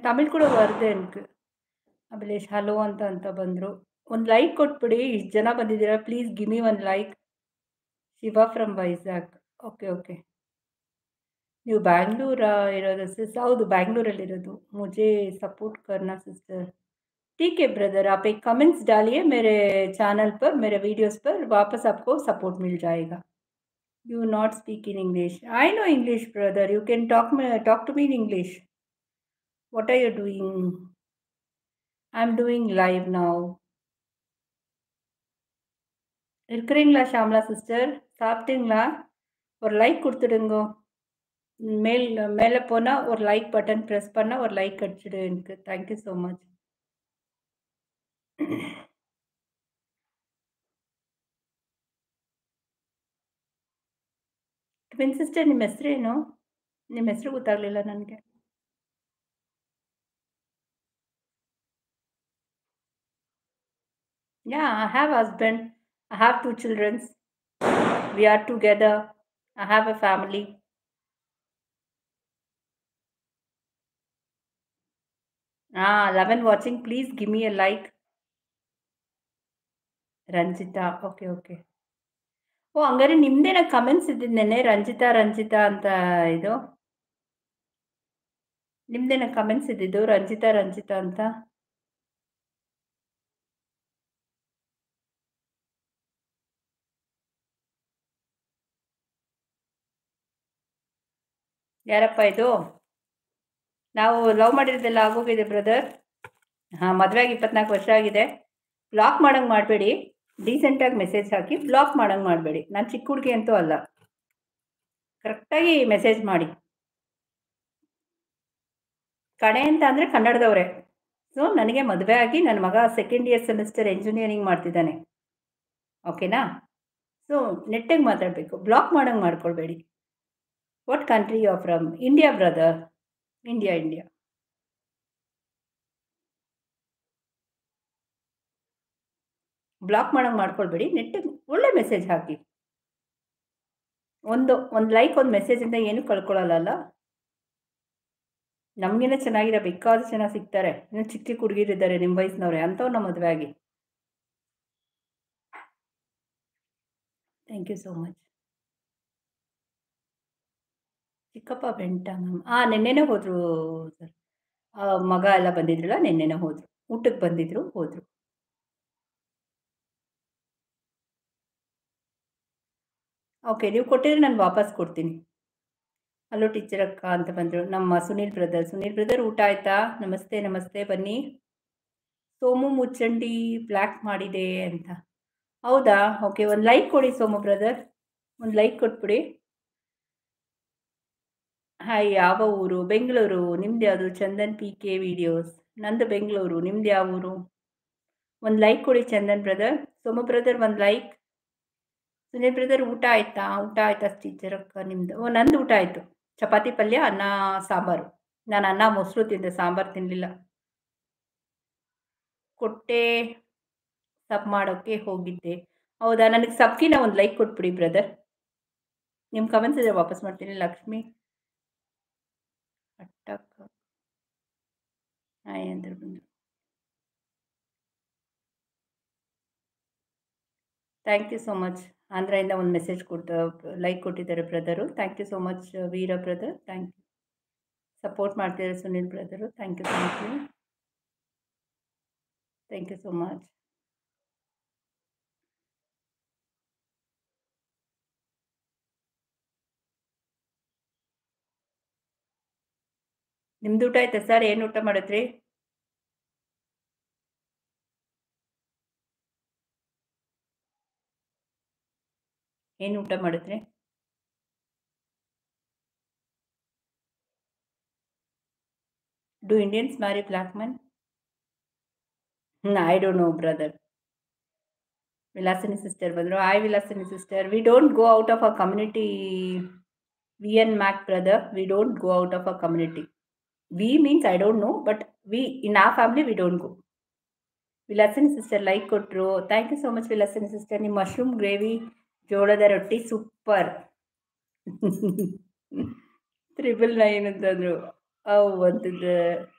ತಮಿಳ್ ಕೂಡ ಬರ್ದೆ ಎನക്ക് ಅಭಿಲೇಶ್ ಹಲೋ ಅಂತ ಅಂತ ಬಂದರು ಒಂದು ಲೈಕ್ ಕೊಟ್ಬಿಡಿ ಇಷ್ಟು ಜನ ಬಂದಿದ್ದೀರಾ please give me one like Shiva from Vizag okay okay ನೀವು ಬ್ಯಾಂಗ್ಳೂರಾ ಇರೋದು ಸಿಸ್ ಹೌದು ಬ್ಯಾಂಗ್ಳೂರಲ್ಲಿರೋದು मुझे सपोर्ट करना सिस्टर ठीक है ब्रदर आप एक कमेंट्स डालिए मेरे चैनल पर मेरे वीडियोस पर वापस आपको सपोर्ट मिल जाएगा you not speak in English I know English brother you can talk talk to me in English what are you doing i'm doing live now இருக்கிறீங்களா ஷாம்லா சிஸ்டர் சாப்பிட்டீங்களா ஒரு லைக் கொடுத்துடுங்கோ மேல் மேலே போனால் ஒரு லைக் பட்டன் ப்ரெஸ் பண்ணால் ஒரு லைக் அடிச்சிடு எனக்கு thank you so much twin sister ನಿಮ್ಮ ಹೆಸರೇನು ನಿಮ್ಮ ಹೆಸರು ಗೊತ್ತಾಗಲಿಲ್ಲ ನನಗೆ Yeah, I have husband. I have two children. We are together. I have a family. Ah, 11 watching. Please give me a like. Ranjitha okay okay oh ಹಂಗಾರೆ ನಿಮ್ದೇನ ಕಮೆಂಟ್ಸ್ ಇದ್ದಿದ್ದು ನೆನ್ನೆ ರಂಜಿತಾ ರಂಜಿತಾ ಅಂತ ಇದು ನಿಮ್ದೇನ ಕಮೆಂಟ್ಸ್ ಇದ್ದಿದ್ದು ರಂಜಿತಾ ರಂಜಿತಾ ಅಂತ ಯಾರಪ್ಪ ಇದು ನಾವು ಲವ್ ಮಾಡಿರೋದೆಲ್ಲ ಆಗೋಗಿದೆ ಬ್ರದರ್ ಹಾಂ ಮದುವೆಗೆ ಇಪ್ಪತ್ನಾಲ್ಕು ವರ್ಷ ಆಗಿದೆ ಬ್ಲಾಕ್ ಮಾಡೋಂಗೆ ಮಾಡಬೇಡಿ ಡೀಸೆಂಟಾಗಿ ಮೆಸೇಜ್ ಹಾಕಿ ಬ್ಲಾಕ್ ಮಾಡೋಂಗೆ ಮಾಡಬೇಡಿ ನಾನು ಚಿಕ್ಕ ಹುಡುಗಿ ಅಂತೂ ಅಲ್ಲ ಕರೆಕ್ಟಾಗಿ ಮೆಸೇಜ್ ಮಾಡಿ ಕಡೆ ಅಂತ ಅಂದರೆ ಕನ್ನಡದವರೇ ಸೊ ನನಗೆ ಮದುವೆ ಆಗಿ ನನ್ನ ಮಗ ಸೆಕೆಂಡ್ ಇಯರ್ ಸೆಮಿಸ್ಟರ್ ಇಂಜಿನಿಯರಿಂಗ್ ಮಾಡ್ತಿದ್ದಾನೆ ಓಕೆನಾ ಸೊ ನೆಟ್ಟಿಗೆ ಮಾತಾಡಬೇಕು ಬ್ಲಾಕ್ ಮಾಡೋಂಗೆ ಮಾಡ್ಕೊಳ್ಬೇಡಿ what country you are from India brother India India block ಮಾಡೋಂಗೆ ಮಾಡ್ಕೊಳ್ಬೇಡಿ ನೆಟ್ಟಿಗೆ ಒಳ್ಳೆ ಮೆಸೇಜ್ ಹಾಕಿ ಒಂದು ಒಂದು ಲೈಕ್ ಒಂದು ಮೆಸೇಜಿಂದ ಏನೂ ಕಳ್ಕೊಳ್ಳಲ್ಲ ನಮಗಿನ್ನ ಚೆನ್ನಾಗಿರೋ ಬೇಕಾದ ಜನ ಸಿಗ್ತಾರೆ ಇನ್ನು ಚಿಕ್ಕ ಚಿಕ್ಕ ಹುಡುಗಿರಿದ್ದಾರೆ ನಿಮ್ಮ ವಯಸ್ಸಿನವ್ರೆ ಅಂಥವ್ರನ್ನ ಮದುವೆ ಆಗಿ ಥ್ಯಾಂಕ್ ಯು ಸೋ ಮಚ್ ಚಿಕ್ಕಪ್ಪ ಬೆಂಟ ಮ್ಯಾಮ್ ಹಾಂ ನಿನ್ನೆನೇ ಹೋದರು ಸರ್ ಮಗ ಎಲ್ಲ ಬಂದಿದ್ರಲ್ಲ ನಿನ್ನೆನೇ ಹೋದರು ಊಟಕ್ಕೆ ಬಂದಿದ್ದರು ಹೋದರು ಓಕೆ ನೀವು ಕೊಟ್ಟಿದ್ರೆ ನಾನು ವಾಪಸ್ ಕೊಡ್ತೀನಿ ಹಲೋ ಟೀಚರ್ ಅಕ್ಕ ಅಂತ ಬಂದರು ನಮ್ಮ ಸುನೀಲ್ ಬ್ರದರ್ ಸುನೀಲ್ ಬ್ರದರ್ ಊಟ ಆಯಿತಾ ನಮಸ್ತೆ ನಮಸ್ತೆ ಬನ್ನಿ ಸೋಮು ಮುಚ್ಚಂಡಿ ಬ್ಲ್ಯಾಕ್ ಮಾಡಿದೆ ಅಂತ ಹೌದಾ ಓಕೆ ಒಂದು ಲೈಕ್ ಕೊಡಿ ಸೋಮು ಬ್ರದರ್ ಒಂದು ಲೈಕ್ ಕೊಟ್ಬಿಡಿ ಹಾಯ್ ಯಾವ ಊರು ಬೆಂಗಳೂರು ನಿಮ್ದು ಯಾವುದು ಚಂದನ್ ಪಿ ಕೆ ವಿಡಿಯೋಸ್ ನಂದು ಬೆಂಗಳೂರು ನಿಮ್ದು ಯಾವ ಊರು ಒಂದು ಲೈಕ್ ಕೊಡಿ ಚಂದನ್ ಬ್ರದರ್ ಸೋಮು ಬ್ರದರ್ ಒಂದು ಲೈಕ್ ಸುನೀಲ್ ಬ್ರದರ್ ಊಟ ಆಯ್ತಾ ಊಟ ಆಯ್ತಾ ಟೀಚರ್ ಅಕ್ಕ ನಿಮ್ಮದು ಓ ನಂದು ಊಟ ಆಯಿತು ಚಪಾತಿ ಪಲ್ಯ ಅನ್ನ ಸಾಂಬಾರು ನಾನು ಅನ್ನ ಮೊಸರು ತಿಂದೆ ಸಾಂಬಾರು ತಿನ್ನಲಿಲ್ಲ ಕೊಟ್ಟೆ ಸಬ್ ಮಾಡೋಕ್ಕೆ ಹೋಗಿದ್ದೆ ಹೌದಾ ನನಗೆ ಸಬ್ಕಿನ ಒಂದು ಲೈಕ್ ಕೊಟ್ಬಿಡಿ ಬ್ರದರ್ ನಿಮ್ಮ ಕಮೆಂಟ್ಸ್ ಇದ್ರೆ ವಾಪಸ್ ಮಾಡ್ತೀನಿ ಲಕ್ಷ್ಮಿ ಅಟ್ಟಕ್ಕ ಹಾಯ್ ಅಂದ್ರೆ ಬಂದು ಥ್ಯಾಂಕ್ ಯು ಸೋ ಮಚ್ ಆಂಧ್ರದಿಂದ ಒಂದು ಮೆಸೇಜ್ ಕೊಡ್ತಾ ಲೈಕ್ ಕೊಟ್ಟಿದ್ದಾರೆ brother thank you so much Veera brother thank you support ಮಾಡ್ತಿದ್ದಾರೆ Sunil brother thank you thank you thank you so much ನಿಮ್ದು ಊಟ ಆಯ್ತಾ ಸರ್ ಏನು ಊಟ ಮಾಡಿದ್ರಿ ಏನು ಊಟ ಮಾಡಿದ್ರಿ do Indians marry black man I don't know brother Vilasini sister ಬಂದರು I Vilasini sister we don't go out of a community we in mac brother we don't go out of a community we means I don't know but we in a family we don't go Vilasini sister like ಕೊಟ್ಟರು thank you so much Vilasini sister ನಿಮ್ಮ mushroom gravy ಜೋಳದ ರೊಟ್ಟಿ super triple nine ಅಂತಂದರು ಅವು ಅಂತಿದ್ದೆ